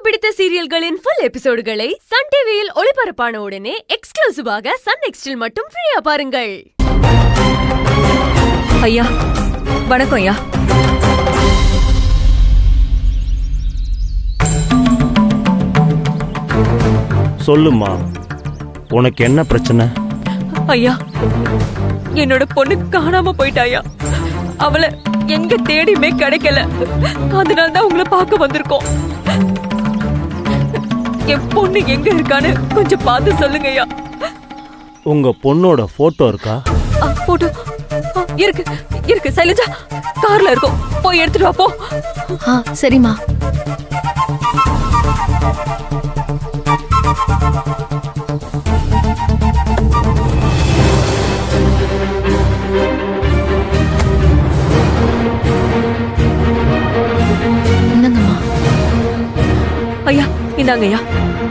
பிடித்த சீரியல்களின் full எபிசோடுகளை Sun டிவியில் ஒளிபரப்பான உடனே எக்ஸ்க்ளூசிவாக சன் நெக்ஸ்டில் மட்டும் ஃப்ரீயா பாருங்கள் ஐயா வணக்கம் ஐயா சொல்லுமா உனக்கு என்ன பிரச்சனை ஐயா என்னோட பொண்ணு காணாம போயிட்டாயா அவளை எங்க தேடியுமே கிடைக்கல அதனால தான் உங்களை பார்க்க வந்திருக்கோம் என் பொண்ணு எங்க இருக்கான்னு கொஞ்சம் பார்த்து சொல்லுங்க ஐயா உங்க பொண்ணோட போட்டோ இருக்கா ஆ, போட்டோ ஆ, இருக்கு இருக்கு சைலஜா கார்ல இருக்கும் போய் எடுத்துட்டு வா போ ஆ சரிம்மா என்னங்கம்மா ஐயா இந்தாங்க ஐயா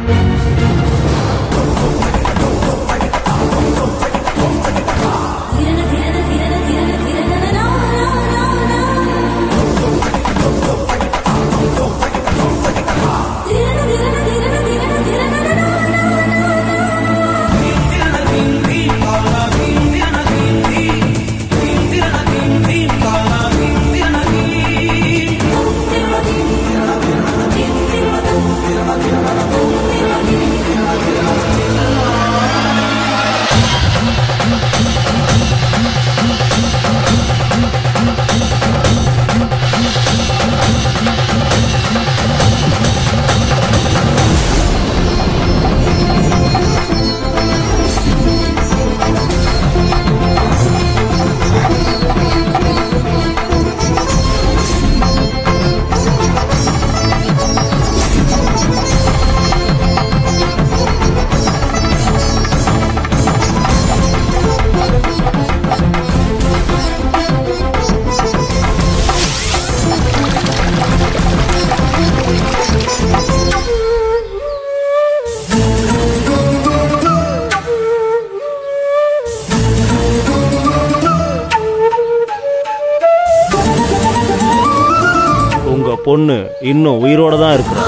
உங்க பொண்ணு இன்னும் உயிரோட தான் இருக்கிறா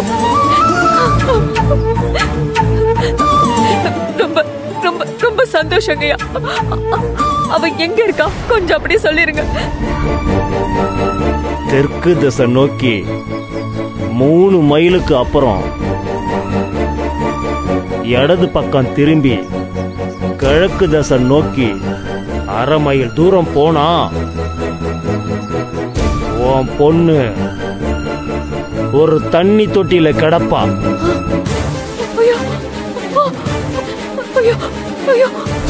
ரொம்ப ரொம்ப ரொம்ப சந்தோஷங்க ஐயா அவ எங்க இருக்கா கொஞ்சம் அப்படியே சொல்லிருங்க தெற்கு திசை நோக்கி மூணு மைலுக்கு அப்புறம் இடது பக்கம் திரும்பி கிழக்கு திசை நோக்கி அரை மைல் தூரம் போனா உன் பொண்ணு ஒரு தண்ணி தொட்டியில கிடப்பா ஐயோ ஆ! ஐயோ ஐயோ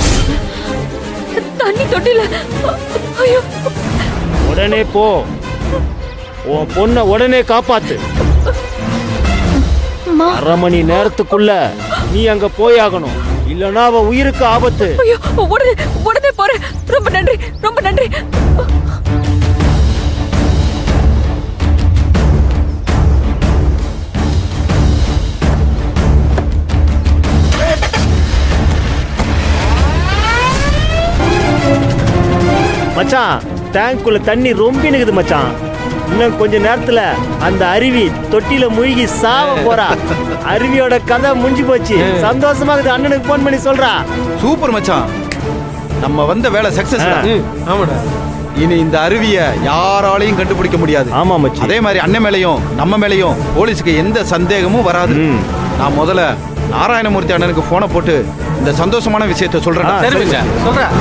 தண்ணி தொட்டில ஐயோ உடனே போ உன் பொண்ணை உடனே காப்பாத்து அம்மா அரை மணி நேரத்துக்குள்ள நீ அங்க போயாகணும் இல்லனா அவ உயிருக்கு ஆபத்து ஐயோ உடனே உடனே போறேன் ரொம்ப நன்றி ரொம்ப நன்றி மச்சான் டேங்க்குள்ள தண்ணி ரொம்ப நிக்குது மச்சான் இன்னும் கொஞ்ச நேரத்துல அந்த அருவி தொட்டில மூழ்கி சாவ போறா அருவியோட கதை முடிஞ்சு போச்சு சந்தோஷமா இருக்குது அண்ணனுக்கு போன் பண்ணி சொல்றா சூப்பர் மச்சான் நம்ம வந்த வேலை சக்சஸ் ஆமாடா இனி இந்த அருவியை யாராலையும் கண்டுபிடிக்க முடியாது ஆமா மச்சி அதே மாதிரி அண்ணன் மேலையும் நம்ம மேலையும் போலீஸுக்கு எந்த சந்தேகமும் வராது ம். நான் முதல்ல நாராயணமூர்த்தி அண்ணனுக்கு போனை போட்டு இந்த சந்தோஷமான விஷயத்த சொல்றேன் ஆ, சரி மச்சான் சொல்றேன்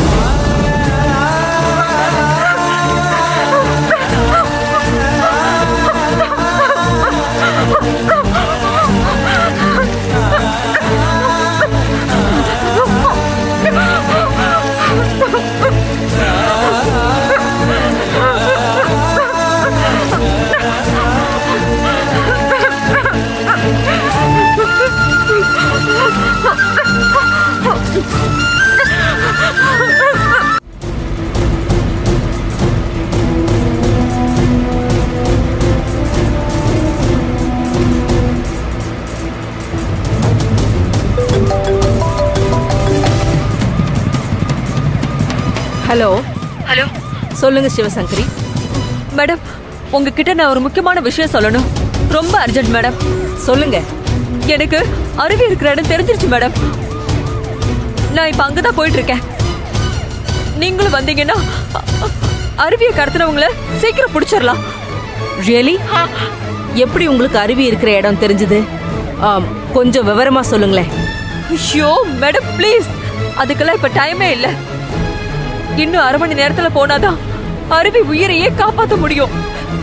ஹலோ ஹலோ சொல்லுங்க சிவசங்கரி மேடம் உங்ககிட்ட நான் ஒரு முக்கியமான விஷயம் சொல்லணும் ரொம்ப அர்ஜென்ட் மேடம் சொல்லுங்க எனக்கு அருவி இருக்கிற இடம் தெரிஞ்சிருச்சு மேடம் நான் இப்ப அங்கதான் போயிட்டு இருக்கேன் நீங்களும் வந்தீங்கன்னா அ- அ- அருவியை கடத்துறவங்கள சீக்கிரம் பிடிச்சிடலாம் ரியலி எப்படி உங்களுக்கு அருவி இருக்கிற இடம் தெரிஞ்சது ஆம், கொஞ்சம் விவரமா சொல்லுங்களேன் ஐயோ மேடம் ப்ளீஸ் அதுக்கெல்லாம் இப்ப டைமே இல்ல இன்னும் அரை மணி நேரத்துல போனாதான் அருவி உயிரையே காப்பாத்த முடியும்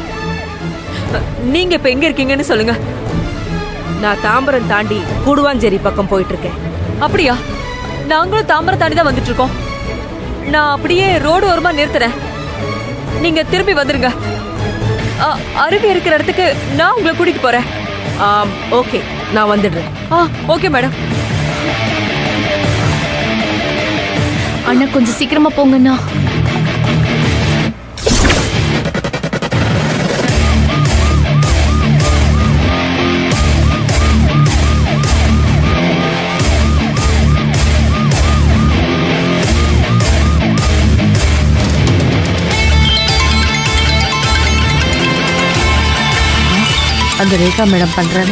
நீங்க இப்ப எங்க இருக்கீங்கன்னு சொல்லுங்க நான் தாம்பரம் தாண்டி கூடுவாஞ்சேரி பக்கம் போயிட்டு இருக்கேன் அப்படியா நாங்களும் தாம்பரம் தாண்டி தான் வந்துட்டு இருக்கோம் நான் அப்படியே ரோடு ஓரமா நிறுத்துறேன் நீங்க திரும்பி வந்துருங்க அ, அருவி இருக்கிற இடத்துக்கு நான் உங்களை கூட்டிட்டு போறேன் ஆம், ஓகே நான் வந்துடுறேன் ஆ ஓகே மேடம் அண்ணா கொஞ்சம் சீக்கிரமா போங்கண்ணா அந்த ரேகா மேடம் பண்றாங்க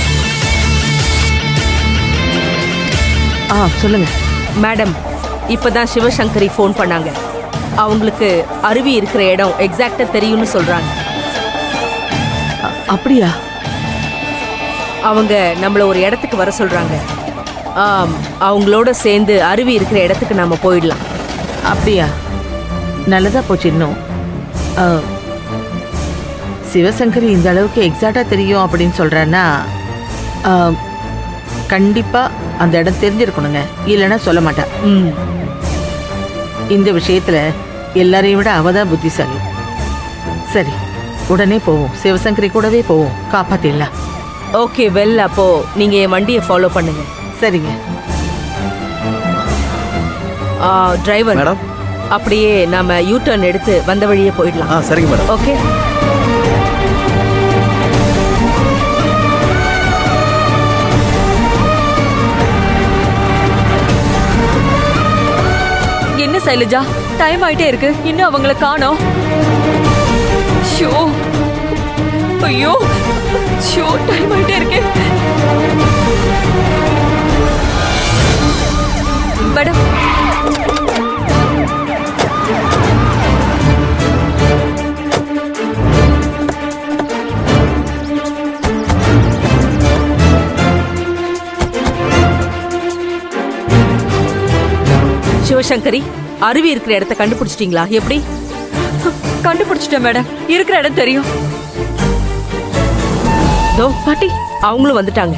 ஆ சொல்லுங்க மேடம் இப்பதான் சிவசங்கரி ஃபோன் பண்ணாங்க அவங்களுக்கு அருவி இருக்கிற இடம் எக்ஸாக்டா தெரியும்னு சொல்றாங்க அ- அப்படியா அவங்க நம்மள ஒரு இடத்துக்கு வர சொல்றாங்க ஆம், அவங்களோட சேர்ந்து அருவி இருக்கிற இடத்துக்கு நாம போயிடலாம் அப்படியா நல்லதா போச்சு இன்னும் ஆ, சிவசங்கரி இந்த அளவுக்கு எக்ஸாக்டா தெரியும் அப்படின்னு சொல்றான்னா ஆ, கண்டிப்பா அந்த இடம் தெரிஞ்சிருக்கணுங்க இல்லைன்னா சொல்ல மாட்டா ம் இந்த விஷயத்துல எல்லாரையும் விட அவதான் புத்திசாலி சரி உடனே போவோம் சிவசங்கரி கூடவே போவோம் காப்பாத்திடலாம் ஓகே வெல் அப்போ நீங்க என் வண்டியை ஃபாலோ பண்ணுங்க சரிங்க டிரைவர் மேடம் அப்படியே நாம யூ டர்ன் எடுத்து வந்த வழியே போயிடலாம் ஆ சரிங்க மேடம் ஓகே என்ன சைலஜா டைம் ஆயிட்டே இருக்கு இன்னும் அவங்கள காணோம் ஷோ ஐயோ ஷோ டைம் ஆயிட்டே இருக்கு மேடம் சிவசங்கரி அருவி இருக்கிற இடத்த கண்டுபிடிச்சிட்டீங்களா எப்படி கண்டுபிடிச்சிட்டேன் மேடம் இருக்கிற இடம் தெரியும் தோ பாட்டி அவங்களும் வந்துட்டாங்க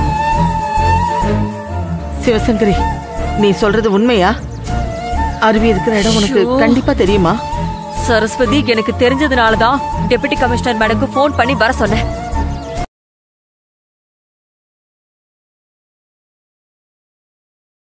சிவசங்கரி நீ சொல்றது உண்மையா அருவி இருக்கிற இடம் உனக்கு ஐயோ. கண்டிப்பா தெரியுமா சரஸ்வதி எனக்கு தெரிஞ்சதுனால தான் டெபுட்டி கமிஷனர் மேடம்க்கு ஃபோன் பண்ணி வர சொன்னேன்